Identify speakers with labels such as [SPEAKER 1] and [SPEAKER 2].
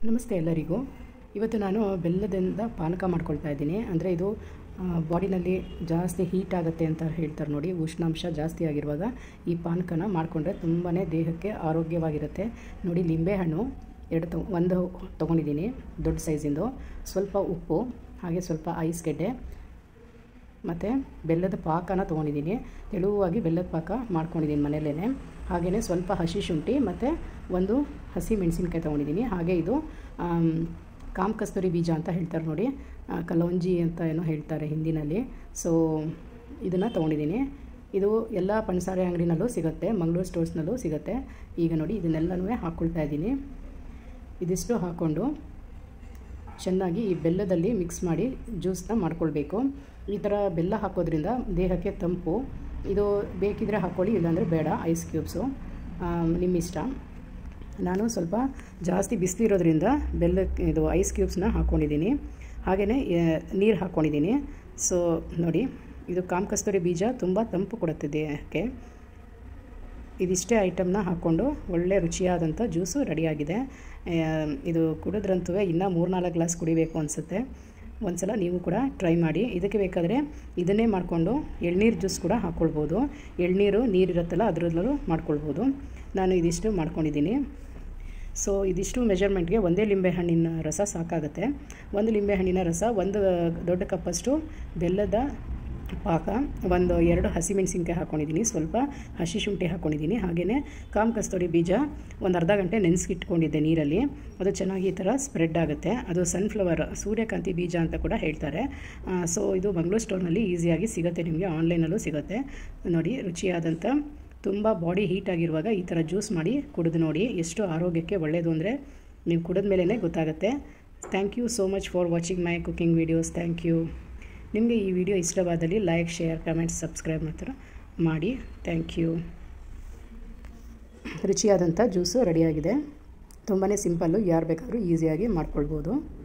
[SPEAKER 1] ನಮಸ್ತೆ ಎಲ್ಲರಿಗೂ ಇವತ್ತು ನಾನು ಬೆಲ್ಲದಿಂದ ಪಾನಕ ಮಾಡ್ಕೊಳ್ತಾ ಇದ್ದೀನಿ ಅಂದರೆ ಇದು ಬಾಡಿನಲ್ಲಿ ಜಾಸ್ತಿ ಹೀಟ್ ಆಗುತ್ತೆ ಅಂತ ಹೇಳ್ತಾರೆ ನೋಡಿ ಉಷ್ಣಾಂಶ ಜಾಸ್ತಿ ಆಗಿರುವಾಗ ಈ ಪಾನಕನ ಮಾಡಿಕೊಂಡ್ರೆ ತುಂಬಾ ದೇಹಕ್ಕೆ ಆರೋಗ್ಯವಾಗಿರುತ್ತೆ ನೋಡಿ ಲಿಂಬೆಹಣ್ಣು ಎರಡು ತೊ ಒಂದು ತೊಗೊಂಡಿದ್ದೀನಿ ದೊಡ್ಡ ಸೈಜಿಂದು ಸ್ವಲ್ಪ ಉಪ್ಪು ಹಾಗೆ ಸ್ವಲ್ಪ ಐಸ್ ಗೆಡ್ಡೆ ಮತ್ತು ಬೆಲ್ಲದ ಪಾಕನ ತೊಗೊಂಡಿದ್ದೀನಿ ತೆಳುವಾಗಿ ಬೆಲ್ಲದ ಪಾಕ ಮಾಡ್ಕೊಂಡಿದ್ದೀನಿ ಮನೆಯಲ್ಲೇ ಹಾಗೆಯೇ ಸ್ವಲ್ಪ ಹಸಿ ಶುಂಠಿ ಮತ್ತು ಒಂದು ಹಸಿ ಮೆಣಸಿನ್ಕಾಯಿ ತೊಗೊಂಡಿದ್ದೀನಿ ಹಾಗೆ ಇದು ಕಾಮ್ ಕಸ್ತೂರಿ ಬೀಜ ಅಂತ ಹೇಳ್ತಾರೆ ನೋಡಿ ಕಲೌಂಜಿ ಅಂತ ಏನೋ ಹೇಳ್ತಾರೆ ಹಿಂದಿನಲ್ಲಿ ಸೊ ಇದನ್ನು ತೊಗೊಂಡಿದ್ದೀನಿ ಇದು ಎಲ್ಲ ಪಣಸಾರೆ ಅಂಗಡಿನಲ್ಲೂ ಸಿಗುತ್ತೆ ಮಂಗಳೂರು ಸ್ಟೋರ್ಸ್ನಲ್ಲೂ ಸಿಗುತ್ತೆ ಈಗ ನೋಡಿ ಇದನ್ನೆಲ್ಲನೂ ಹಾಕ್ಕೊಳ್ತಾ ಇದ್ದೀನಿ ಇದಿಷ್ಟು ಹಾಕ್ಕೊಂಡು ಚೆನ್ನಾಗಿ ಈ ಬೆಲ್ಲದಲ್ಲಿ ಮಿಕ್ಸ್ ಮಾಡಿ ಜ್ಯೂಸನ್ನ ಮಾಡ್ಕೊಳ್ಬೇಕು ಈ ಥರ ಬೆಲ್ಲ ಹಾಕೋದ್ರಿಂದ ದೇಹಕ್ಕೆ ತಂಪು ಇದು ಬೇಕಿದ್ರೆ ಹಾಕ್ಕೊಳ್ಳಿ ಇಲ್ಲಾಂದರೆ ಬೇಡ ಐಸ್ ಕ್ಯೂಬ್ಸು ನಿಮ್ಮ ಇಷ್ಟ ನಾನು ಸ್ವಲ್ಪ ಜಾಸ್ತಿ ಬಿಸಿಲಿರೋದ್ರಿಂದ ಬೆಲ್ಲಕ್ಕೆ ಇದು ಐಸ್ ಕ್ಯೂಬ್ಸ್ನ ಹಾಕ್ಕೊಂಡಿದ್ದೀನಿ ಹಾಗೆಯೇ ನೀರು ಹಾಕ್ಕೊಂಡಿದ್ದೀನಿ ಸೊ ನೋಡಿ ಇದು ಕಾಮ್ ಕಸ್ತೂರಿ ಬೀಜ ತುಂಬ ತಂಪು ಕೊಡುತ್ತೆ ದೇಹಕ್ಕೆ ಇದಿಷ್ಟೇ ಐಟಮ್ನ ಹಾಕ್ಕೊಂಡು ಒಳ್ಳೆ ರುಚಿಯಾದಂಥ ಜ್ಯೂಸು ರೆಡಿಯಾಗಿದೆ ಇದು ಕುಡಿದ್ರಂತೂ ಇನ್ನೂ ಮೂರ್ನಾಲ್ಕು ಗ್ಲಾಸ್ ಕುಡಿಬೇಕು ಅನಿಸುತ್ತೆ ಒಂದು ಸಲ ನೀವು ಕೂಡ ಟ್ರೈ ಮಾಡಿ ಇದಕ್ಕೆ ಬೇಕಾದರೆ ಇದನ್ನೇ ಮಾಡಿಕೊಂಡು ಎಳ್ನೀರು ಜ್ಯೂಸ್ ಕೂಡ ಹಾಕ್ಕೊಳ್ಬೋದು ಎಳ್ನೀರು ನೀರಿರುತ್ತಲ್ಲ ಅದರಲ್ಲೂ ಮಾಡ್ಕೊಳ್ಬೋದು ನಾನು ಇದಿಷ್ಟು ಮಾಡ್ಕೊಂಡಿದ್ದೀನಿ ಸೊ ಇದಿಷ್ಟು ಮೆಜರ್ಮೆಂಟ್ಗೆ ಒಂದೇ ಲಿಂಬೆಹಣ್ಣಿನ ರಸ ಸಾಕಾಗುತ್ತೆ ಒಂದು ಲಿಂಬೆಹಣ್ಣಿನ ರಸ ಒಂದು ದೊಡ್ಡ ಕಪ್ಪಷ್ಟು ಬೆಲ್ಲದ ಪಾಕ ಒಂದು ಎರಡು ಹಸಿಮೆಣಸಿನ್ಕಾಯಿ ಹಾಕ್ಕೊಂಡಿದ್ದೀನಿ ಸ್ವಲ್ಪ ಹಸಿ ಶುಂಠಿ ಹಾಕ್ಕೊಂಡಿದ್ದೀನಿ ಹಾಗೆಯೇ ಕಾಮ್ ಕಸ್ತೂರಿ ಬೀಜ ಒಂದು ಅರ್ಧ ಗಂಟೆ ನೆನೆಸ್ಕಿಟ್ಕೊಂಡಿದ್ದೆ ನೀರಲ್ಲಿ ಅದು ಚೆನ್ನಾಗಿ ಈ ಥರ ಸ್ಪ್ರೆಡ್ ಆಗುತ್ತೆ ಅದು ಸನ್ಫ್ಲವರ್ ಸೂರ್ಯಕಾಂತಿ ಬೀಜ ಅಂತ ಕೂಡ ಹೇಳ್ತಾರೆ ಸೊ ಇದು ಮಂಗಳೂರು ಸ್ಟೋರ್ನಲ್ಲಿ ಈಸಿಯಾಗಿ ಸಿಗುತ್ತೆ ನಿಮಗೆ ಆನ್ಲೈನಲ್ಲೂ ಸಿಗುತ್ತೆ ನೋಡಿ ರುಚಿಯಾದಂಥ ತುಂಬ ಬಾಡಿ ಹೀಟ್ ಆಗಿರುವಾಗ ಈ ಥರ ಜ್ಯೂಸ್ ಮಾಡಿ ಕುಡಿದು ನೋಡಿ ಎಷ್ಟು ಆರೋಗ್ಯಕ್ಕೆ ಒಳ್ಳೆಯದು ಅಂದರೆ ನೀವು ಕುಡಿದ ಮೇಲೇ ಗೊತ್ತಾಗುತ್ತೆ thank you so much for watching my cooking videos thank you ನಿಮಗೆ ಈ ವಿಡಿಯೋ ಇಷ್ಟವಾದಲ್ಲಿ ಲೈಕ್ ಶೇರ್ ಕಮೆಂಟ್ಸ್ ಸಬ್ಸ್ಕ್ರೈಬ್ ಮಾತ್ರ ಮಾಡಿ ಥ್ಯಾಂಕ್ ಯು ರುಚಿಯಾದಂಥ ಜ್ಯೂಸು ರೆಡಿಯಾಗಿದೆ ತುಂಬಾ ಸಿಂಪಲ್ಲು ಯಾರು ಬೇಕಾದರೂ ಈಸಿಯಾಗಿ ಮಾಡ್ಕೊಳ್ಬೋದು